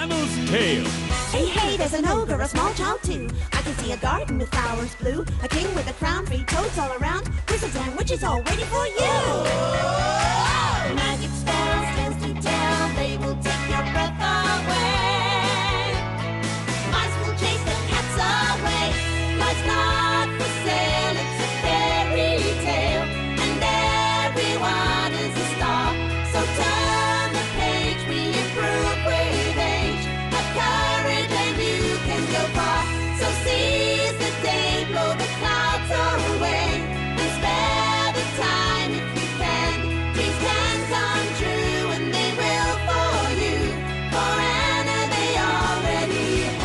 Camel's tail. Hey, hey, there's an ogre, a small child too. I can see a garden with flowers blue, a king with a crown, three toads all around, wizards and witches all waiting for you. Magic spells, tales to tell, they will take your breath away. Mice will chase the cats away. Life's not for sale, it's a fairy tale, and everyone is a star. So turn the page, we improve with age. Have courage and you can go far. So seize the day, blow the clouds away, and spare the time if you can. Dreams can come true, and they will for you. For Anna, they already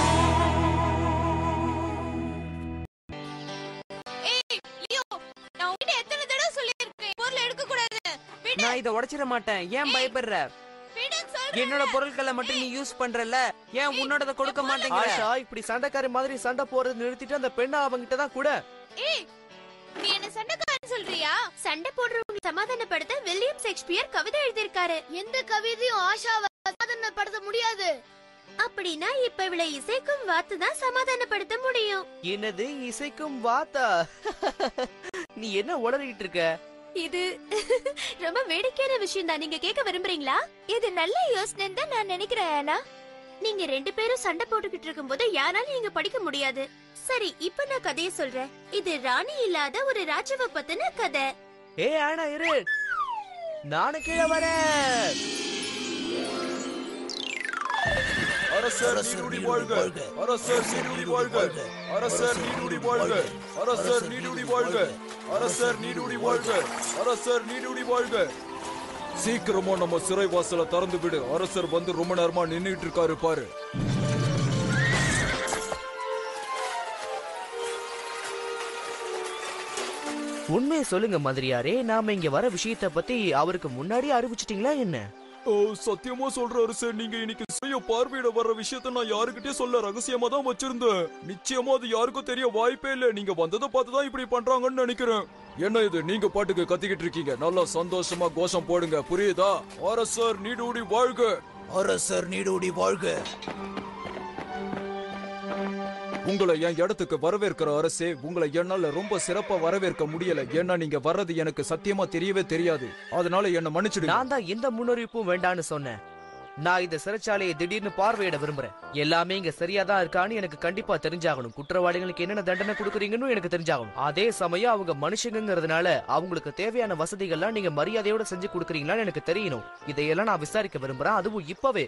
have. ஏய் Leo நான் உன்கிட்ட எத்தனை தடவை சொல்லியிருக்கேன் பொருள் எடுக்க கூடாது விடு நான் இத உடைச்சிட மாட்டேன் ஏன் பயப்படுற விடுன்னு சொல்றேன் என்னோட பொருட்களை மட்டும் நீ யூஸ் பண்றல ஏன் உன்னோடத கொடுக்க மாட்டேங்கிற ஆஷா இப்படி சண்டைக்காரி மாதிரி சண்டை போறது நிறுத்திட்டு அந்த பெண்ணை அவங்கிட்ட தான் கூட ஏய் நீ என்ன சண்டைக்காரன் சொல்றியா சண்டை போடுறவங்க சமாதானப்படுத்த வில்லியம் ஷேக்ஸ்பியர் கவிதை எழுதியிருக்காரு எந்த கவிதையும் ஆஷாவை சமாதானப்படுத்த முடியாது அப்படின்னா இப்ப இவளை இசைக்கும் வாத்து தான் சமாதானப்படுத்த முடியும் என்னது இசைக்கும் வாத்தா நீ என்ன உளறிட்டு இருக்க இது ரொம்ப வேடிக்கையான விஷயம் தான் நீங்க கேட்க விரும்புறீங்களா இது நல்ல யோசனை தான் நான் நினைக்கிறேன் ஆனா நீங்க ரெண்டு பேரும் சண்டை போட்டுக்கிட்டு இருக்கும்போது யாராலும் இங்க படிக்க முடியாது சரி இப்ப நான் கதையை சொல்றேன் இது ராணி இல்லாத ஒரு ராஜாவை பத்தின கதை ஏ ஆனா இரு நானும் கீழே வரேன் அரசர் நீடுடி வாழ்க அரசர் நீடுடி வாழ்க அரசர் நீடுடி வாழ்க அரசர் நீடுடி வாழ்க அரசர் நீடுடி வாழ்க அரசர் நீடுடி வாழ்க சீக்கிரமா நம்ம சிறை வாசல திறந்து விடு அரசர் வந்து ரொம்ப நேரமா நின்னுட்டு இருக்காரு பாரு உண்மையை சொல்லுங்க மந்திரியாரே நாம இங்க வர விஷயத்த பத்தி அவருக்கு முன்னாடியே அறிவிச்சிட்டீங்களா என்ன ஓ சத்தியமா சொல்ற அரசர் நீங்க இன்னைக்கு செய்ய பார்வையிட வர்ற விஷயத்த நான் யாருக்கிட்டே சொல்ல ரகசியமா தான் வச்சிருந்தேன் நிச்சயமா அது யாருக்கும் தெரிய வாய்ப்பே இல்ல நீங்க வந்ததை பார்த்து தான் இப்படி பண்றாங்கன்னு நினைக்கிறேன் என்ன இது நீங்க பாட்டுக்கு கத்திக்கிட்டு இருக்கீங்க நல்லா சந்தோஷமா கோஷம் போடுங்க புரியுதா அரசர் நீடூடி வாழ்க அரசர் நீடூடி வாழ்க உங்களை என் இடத்துக்கு வரவேற்கிற அரசே உங்களை என்னால ரொம்ப சிறப்பா வரவேற்க முடியல ஏன்னா நீங்க வர்றது எனக்கு சத்தியமா தெரியவே தெரியாது அதனால என்ன மன்னிச்சிடுங்க நான் தான் எந்த முன்னறிவிப்பும் வேண்டான்னு சொன்னேன் நான் இந்த சிறைச்சாலையை திடீர்னு பார்வையிட விரும்புறேன் எல்லாமே இங்க சரியா தான் இருக்கான்னு எனக்கு கண்டிப்பா தெரிஞ்சாகணும் குற்றவாளிகளுக்கு என்னென்ன தண்டனை கொடுக்குறீங்கன்னு எனக்கு தெரிஞ்சாகணும் அதே சமயம் அவங்க மனுஷங்கிறதுனால அவங்களுக்கு தேவையான வசதிகள்லாம் நீங்க மரியாதையோட செஞ்சு கொடுக்குறீங்களான்னு எனக்கு தெரியணும் இதையெல்லாம் நான் விசாரிக்க விரும்புறேன் அதுவும் இப்பவே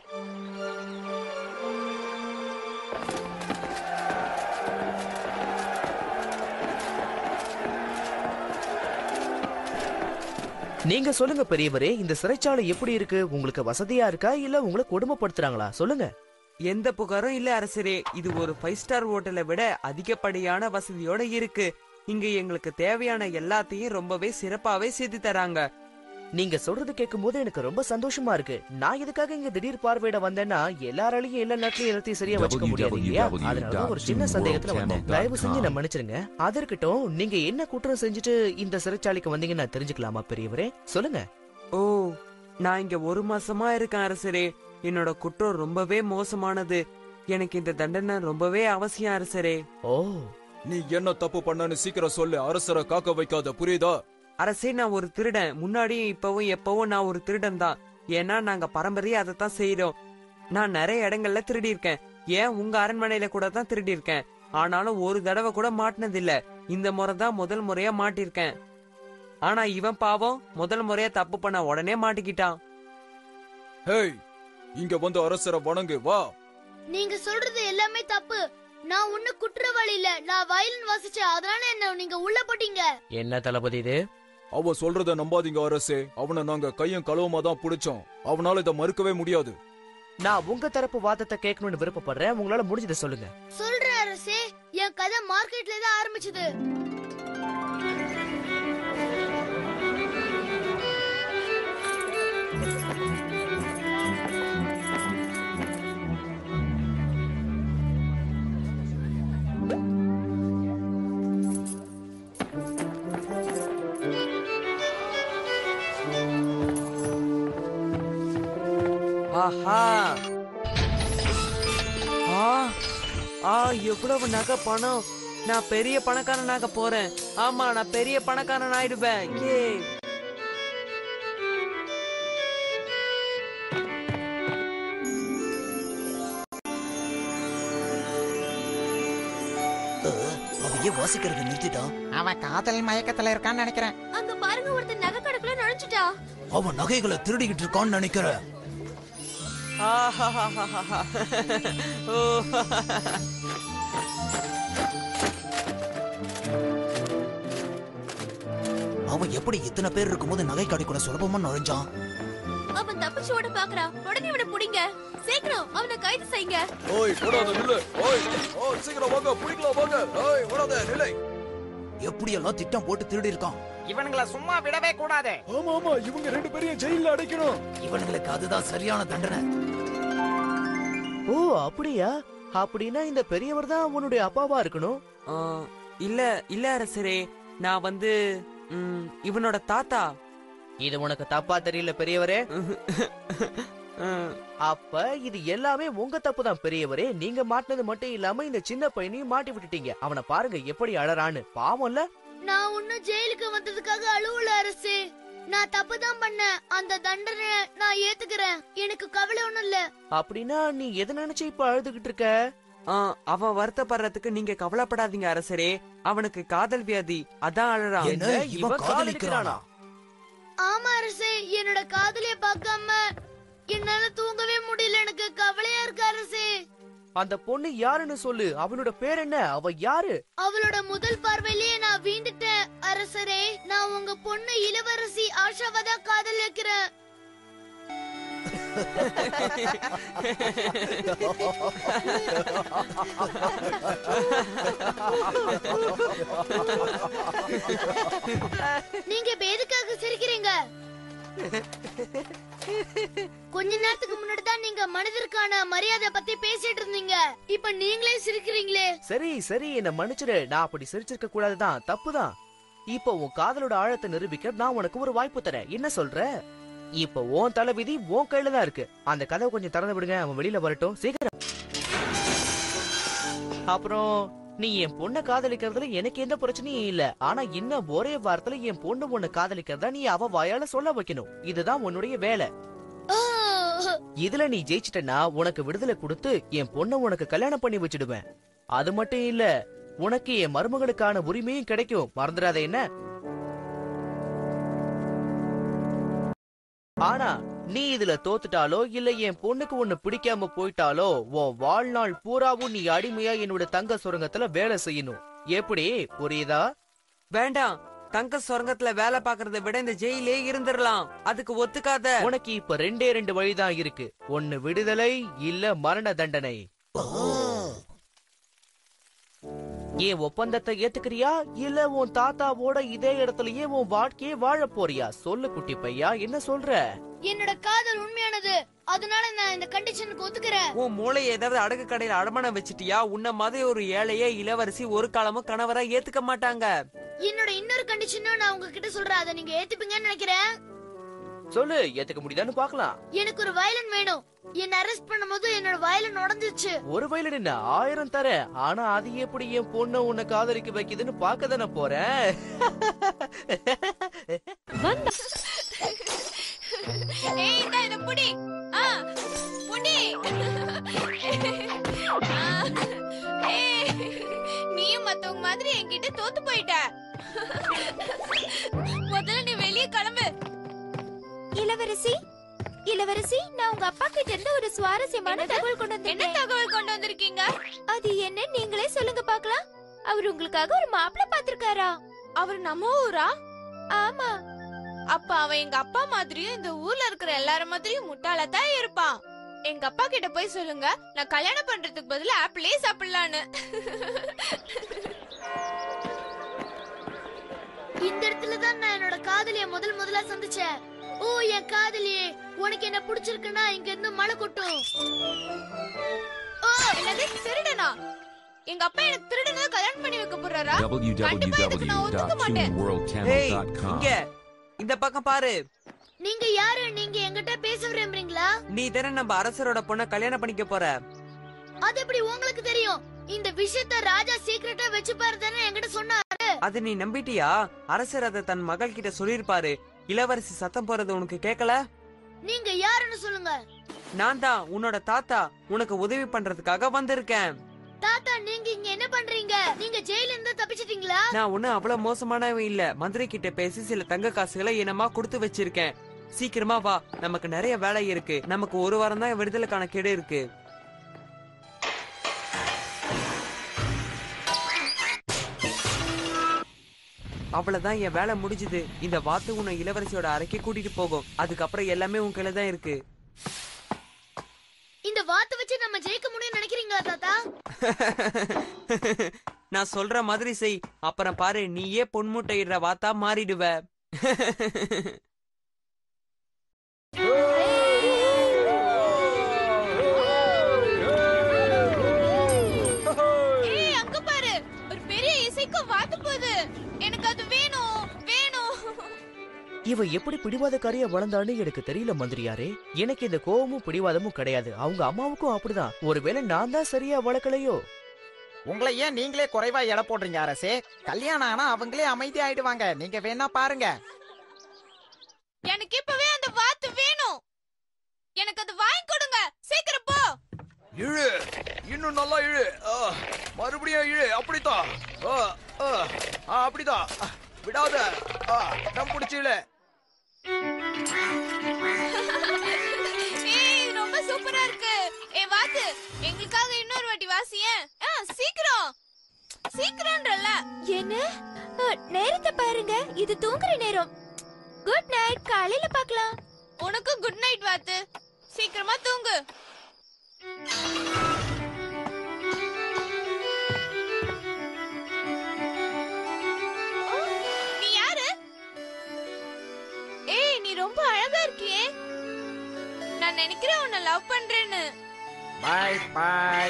நீங்க சொல்லுங்க பெரியவரே இந்த சிறைச்சாலை எப்படி இருக்கு உங்களுக்கு வசதியா இருக்கா இல்ல உங்களை கொடுமைப்படுத்துறாங்களா சொல்லுங்க எந்த புகாரும் இல்ல அரசரே இது ஒரு ஃபைவ் ஸ்டார் ஹோட்டலை விட அதிகப்படியான வசதியோட இருக்கு இங்க எங்களுக்கு தேவையான எல்லாத்தையும் ரொம்பவே சிறப்பாவே செய்து தராங்க நீங்க சொல்றது கேட்கும் போது எனக்கு ரொம்ப சந்தோஷமா இருக்கு நான் எதுக்காக இங்க திடீர் பார்வையிட வந்தேன்னா எல்லாராலையும் எல்லா நேரத்திலயும் எல்லாத்தையும் சரியா வச்சுக்க முடியாது இல்லையா அதனால ஒரு சின்ன சந்தேகத்துல வந்தேன் தயவு செஞ்சு நான் மன்னிச்சிருங்க அது இருக்கட்டும் நீங்க என்ன குற்றம் செஞ்சுட்டு இந்த சிறைச்சாலைக்கு வந்தீங்கன்னு நான் தெரிஞ்சுக்கலாமா பெரியவரே சொல்லுங்க ஓ நான் இங்க ஒரு மாசமா இருக்கேன் அரசரே என்னோட குற்றம் ரொம்பவே மோசமானது எனக்கு இந்த தண்டனை ரொம்பவே அவசியம் அரசரே ஓ நீ என்ன தப்பு பண்ணன்னு சீக்கிரம் சொல்லு அரசரை காக்க வைக்காத புரியுதா அரசே நான் ஒரு திருடன் முன்னாடியும் இப்பவும் எப்பவும் நான் ஒரு திருடன் தான் ஏன்னா நாங்க பரம்பரையா அதைத்தான் செய்யறோம் நான் நிறைய இடங்கள்ல திருடி இருக்கேன் ஏன் உங்க அரண்மனையில கூட தான் திருடி இருக்கேன் ஆனாலும் ஒரு தடவை கூட மாட்டினதில்ல இந்த முறை தான் முதல் முறையா மாட்டிருக்கேன் ஆனா இவன் பாவம் முதல் முறையா தப்பு பண்ண உடனே மாட்டிக்கிட்டான் ஹேய் இங்க வந்து அரசரை வணங்கு வா நீங்க சொல்றது எல்லாமே தப்பு நான் ஒண்ணு குற்றவாளி இல்ல நான் வயலின் வாசிச்சேன் அதனால என்ன நீங்க உள்ள போட்டீங்க என்ன தளபதி இது அவ சொல்றத நம்பாதீங்க அரசே அவனை நாங்க கையும் களவுமா தான் பிடிச்சோம் அவனால இதை மறுக்கவே முடியாது நான் உங்க தரப்பு வாதத்தை கேட்கணும்னு விருப்பப்படுறேன் உங்களால முடிஞ்சதை சொல்லுங்க சொல்றேன் அரசே என் கதை மார்க்கெட்ல தான் ஆரம்பிச்சது ஆஹா ஆ எவ்வளவு நகை பணம் நான் பெரிய பணக்காரனாக போறேன் ஆமா நான் பெரிய பணக்காரன் ஆயிடுவேன் ஏ அவையே வாசிக்கிறது நிறுத்திட்டான் அவன் காதல் மயக்கத்துல இருக்கான்னு நினைக்கிறேன் அங்க பாருங்க ஒருத்தன் நகை கடைக்குள்ள நுழைஞ்சிட்டா அவன் நகைகளை திருடிக்கிட்டு இருக்கான்னு நினைக்கிறேன் ஆஹாஹாஹாஹா. ஓ அவன் எப்படி இத்தனை பேர் இருக்கும்போது நகை கடைக்குள்ள சுலபமா நுழைஞ்சான் அவன் தப்பிச்சு ஓட பாக்குறான் உடனே அவனை புடிங்க சீக்கிரம் அவனை கைது செய்யுங்க ஓய் ஓடாத நில்லு ஓய் ஓ சீக்கிரம் வாங்க பிடிக்கலாம் வாங்க ஓய் ஓடாத நில்லை எப்படியெல்லாம் திட்டம் போட்டு திருடி இருக்கான் இவனுங்கள சும்மா விடவே கூடாது ஆமா ஆமா இவங்க ரெண்டு பேரையும் ஜெயில அடைக்கணும் இவனுங்களுக்கு அதுதான் சரியான தண்டனை ஓ அப்படியா அப்படின்னா இந்த பெரியவர் தான் உன்னுடைய அப்பாவா இருக்கணும் ஆ, இல்ல இல்ல அரசரே நான் வந்து ம், இவனோட தாத்தா இது உனக்கு தப்பா தெரியல பெரியவரே ம், அப்ப இது எல்லாமே உங்க தப்பு தான் பெரியவரே நீங்க மாட்டினது மட்டும் இல்லாம இந்த சின்ன பையனையும் மாட்டி விட்டுட்டீங்க அவனை பாருங்க எப்படி அழறான்னு பாவம்ல நான் ஒன்னும் ஜெயிலுக்கு வந்ததுக்காக அழுவல அரசு நான் தப்பு தான் பண்ணேன் அந்த தண்டனை நான் ஏத்துக்கிறேன் எனக்கு கவலை ஒண்ணும் இல்ல அப்படின்னா நீ எதை நினைச்சு இப்ப அழுதுகிட்டு இருக்க ஆ, அவன் வருத்தப்படுறதுக்கு நீங்க கவலைப்படாதீங்க அரசரே அவனுக்கு காதல் வியாதி அதான் அழறான் என்ன இவன் காதலிக்கிறானா ஆமா அரசே என்னோட காதலிய பார்க்காம என்னால தூங்கவே முடியல எனக்கு கவலையா இருக்கு அரசே அந்த பொண்ணு யாருன்னு சொல்லு அவனோட பேர் என்ன அவ யாரு அவளோட முதல் பார்வையிலேயே நான் வீந்துட்டேன் அரசரே நான் உங்க பொண்ணு இளவரசி ஆஷாவை தான் காதலிக்கிறேன் நீங்க இப்ப எதுக்காக சிரிக்கிறீங்க கொஞ்ச நேரத்துக்கு முன்னாடி தான் நீங்க மனிதருக்கான மரியாதை பத்தி பேசிட்டு இருந்தீங்க இப்ப நீங்களே சிரிக்கிறீங்களே சரி சரி என்ன மன்னிச்சிடு நான் அப்படி சிரிச்சிருக்க கூடாதுதான் தப்புதான் இப்போ உன் காதலோட ஆழத்தை நிரூபிக்க நான் உனக்கு ஒரு வாய்ப்பு தரேன் என்ன சொல்ற இப்போ உன் தலைவிதி உன் கையில தான் இருக்கு அந்த கதவை கொஞ்சம் திறந்து விடுங்க அவன் வெளியில வரட்டும் சீக்கிரம் அப்புறம் நீ என் பொண்ணை காதலிக்கிறதுல எனக்கு எந்த பிரச்சனையும் இல்ல ஆனா இன்னும் ஒரே வாரத்துல என் பொண்ணு உன்னை காதலிக்கிறதா நீ அவ வாயால சொல்ல வைக்கணும் இதுதான் உன்னுடைய வேலை இதுல நீ ஜெயிச்சிட்டனா உனக்கு விடுதலை கொடுத்து என் பொண்ணை உனக்கு கல்யாணம் பண்ணி வச்சிடுவேன் அது மட்டும் இல்ல உனக்கு என் மருமகளுக்கான உரிமையும் கிடைக்கும் மறந்துடாத என்ன ஆனா நீ இதுல தோத்துட்டாலோ இல்ல என் பொண்ணுக்கு ஒண்ணு பிடிக்காம போயிட்டாலோ உன் வாழ்நாள் பூராவும் நீ அடிமையா என்னோட தங்க சுரங்கத்துல வேலை செய்யணும் எப்படி புரியுதா வேண்டாம் தங்க சுரங்கத்துல வேலை பாக்குறதை விட இந்த ஜெயிலே இருந்துடலாம் அதுக்கு ஒத்துக்காத உனக்கு இப்ப ரெண்டே ரெண்டு வழிதான் இருக்கு ஒன்னு விடுதலை இல்ல மரண தண்டனை என் ஒப்பந்தத்தை ஏத்துக்கிறியா இல்ல உன் தாத்தாவோட இதே இடத்துலயே உன் வாழ்க்கையே வாழ போறியா சொல்லு குட்டி பையா என்ன சொல்ற என்னோட காதல் உண்மையானது அதனால நான் இந்த கண்டிஷனுக்கு ஒத்துக்கிறேன் உன் மூளையை ஏதாவது அடகு கடையில அடமானம் வச்சிட்டியா உன்ன மாதிரி ஒரு ஏழையே இளவரசி ஒரு காலமும் கணவரா ஏத்துக்க மாட்டாங்க என்னோட இன்னொரு கண்டிஷனும் நான் உங்ககிட்ட சொல்றேன் அதை நீங்க ஏத்துப்பீங்கன்னு நினைக்கிறேன் சொல்லு ஏத்துக்க முடியுதான்னு பாக்கலாம் எனக்கு ஒரு வயலன் வேணும் என்ன அரெஸ்ட் பண்ணும்போது என்னோட வயலன் உடஞ்சிச்சு ஒரு வயலு என்ன ஆயிரம் தர ஆனா அது எப்படி என் பொண்ணு உன்னை காதலிக்க வைக்குதுன்னு பார்க்க தானே போறேன் ஏய் இந்தா இத புடி ஆ புடி ஆ, ஏய், நீயும் மத்தவங்க மாதிரி என்கிட்ட தோத்து போயிட்ட முதல்ல நீ வெளியே கிளம்பு இளவரசி இளவரசி நான் உங்க அப்பா கிட்ட இருந்து ஒரு சுவாரஸ்யமான தகவல் கொண்டு என்ன வந்திருக்கேன் தகவல் கொண்டு வந்திருக்கீங்க அது என்ன நீங்களே சொல்லுங்க பார்க்கலாம் அவர் உங்களுக்காக ஒரு மாப்பிள்ளை பாத்திருக்காரா அவர் நம்ம ஊரா ஆமா அப்ப அவன் எங்க அப்பா மாதிரியும் இந்த ஊர்ல இருக்கிற எல்லாரும் மாதிரியும் முட்டாளத்தான் இருப்பான் எங்க அப்பா கிட்ட போய் சொல்லுங்க நான் கல்யாணம் பண்றதுக்கு பதிலா ஆப்பிளே சாப்பிடலான்னு இந்த இடத்துல தான் நான் என்னோட காதலிய முதல் முதலா சந்திச்சேன் ஓ என் காதலியே உனக்கு என்ன பிடிச்சிருக்குன்னா இங்க இருந்து மழை கொட்டும் ஓ என்னது திருடனா எங்க அப்பா எனக்கு திருடனா கல்யாணம் பண்ணி வைக்க போறாரா கண்டிப்பா இதுக்கு நான் ஒத்துக்க மாட்டேன் ஏய் www.2worldtamil.com. இங்க இந்த பக்கம் பாரு நீங்க யாரு நீங்க என்கிட்ட பேச விரும்புறீங்களா நீ தானே நம்ம அரசரோட பொண்ண கல்யாணம் பண்ணிக்க போற அது எப்படி உங்களுக்கு தெரியும் இந்த விஷயத்த ராஜா சீக்கிரட்டா வச்சு பாருதானே என்கிட்ட சொன்னா அது நீ நம்பிட்டியா அரசர் அதை தன் மகள் கிட்ட சொல்லிருப்பாரு இளவரசி சத்தம் போறது உனக்கு கேட்கல நீங்க யாருன்னு சொல்லுங்க நான் தான் உன்னோட தாத்தா உனக்கு உதவி பண்றதுக்காக வந்திருக்கேன் தாத்தா நீங்க இங்க என்ன பண்றீங்க நீங்க ஜெயில இருந்து தப்பிச்சிட்டீங்களா நான் ஒன்னும் அவ்வளவு மோசமானவன் இல்ல மந்திரி கிட்ட பேசி சில தங்க காசுகளை இனமா கொடுத்து வச்சிருக்கேன் சீக்கிரமா வா நமக்கு நிறைய வேலை இருக்கு நமக்கு ஒரு வாரம் தான் விடுதலைக்கான கெடு இருக்கு அவ்வளவுதான் என் வேலை முடிஞ்சுது இந்த வாத்து உன்னை இளவரசியோட அறைக்கு கூட்டிட்டு போகும் அதுக்கப்புறம் எல்லாமே உன் கையில தான் இருக்கு இந்த வாத்து வச்சு நம்ம ஜெயிக்க முடியும்னு நினைக்கிறீங்களா தாத்தா நான் சொல்ற மாதிரி செய் அப்புறம் பாரு நீயே பொன்முட்டையிடுற வாத்தா மாறிடுவ ஏய் அங்க பாரு ஒரு பெரிய இசைக்கும் வாத்து போகுது எனக்கு அது வேணும் வேணும் இவ எப்படி பிடிவாதக்காரியா வளர்ந்தான்னு எனக்கு தெரியல மந்திரியாரே எனக்கு இந்த கோவமும் பிடிவாதமும் கிடையாது அவங்க அம்மாவுக்கும் அப்படிதான் ஒருவேளை நான் தான் சரியா வளர்க்கலையோ உங்களை ஏன் நீங்களே குறைவா எடை போடுறீங்க அரசே கல்யாணம் ஆனா அவங்களே அமைதி ஆயிடுவாங்க நீங்க வேணா பாருங்க எனக்கு இப்பவே அந்த வாத்து வேணும் எனக்கு அது வாங்கி கொடுங்க சீக்கிரம் போ இழு இன்னும் நல்லா இழு ஆ, மறுபடியும் இழு அப்படித்தான் ஆ, ஆ, ஆ, அப்படிதான் ஆ, விடாத ஆ, தம் பிடிச்சு இழு ஏய் ரொம்ப சூப்பரா இருக்கு ஏ வாத்து எங்களுக்காக இன்னொரு வாட்டி வாசியேன் ஆ சீக்கிரம் சீக்கிரம்ன்றல என்ன அஹ், நேரத்தை பாருங்க இது தூங்குற நேரம் குட் நைட் காலையில பார்க்கலாம் உனக்கு குட் நைட் வாத்து சீக்கிரமா தூங்கு ஓ, நீ யாரு ஏய் நீ ரொம்ப அழகா இருக்கியே நான் நினைக்கிறேன் உன்னை லவ் பண்றேன்னு பாய் பாய்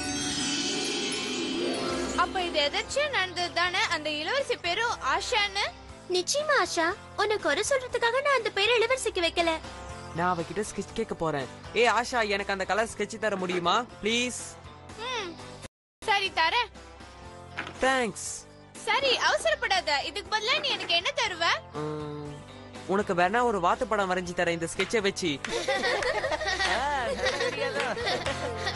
அப்ப இது எதாச்சும் நடந்தது தானே அந்த இளவரசி பேரும் ஆஷான்னு நிச்சயமா ஆஷா உன்னை குறை சொல்றதுக்காக நான் அந்த பேரை இளவரசிக்கு வைக்கல நான் அவகிட்ட ஸ்கெட்ச் கேட்க போறேன் ஏ ஆஷா எனக்கு அந்த கலர் ஸ்கெட்ச் தர முடியுமா ப்ளீஸ் ம் சரி தரேன் தேங்க்ஸ் சரி அவசரப்படாத இதுக்கு பதிலா நீ எனக்கு என்ன தருவ உனக்கு வேணா ஒரு வாத்து படம் வரைஞ்சி தரேன் இந்த ஸ்கெட்சை வச்சு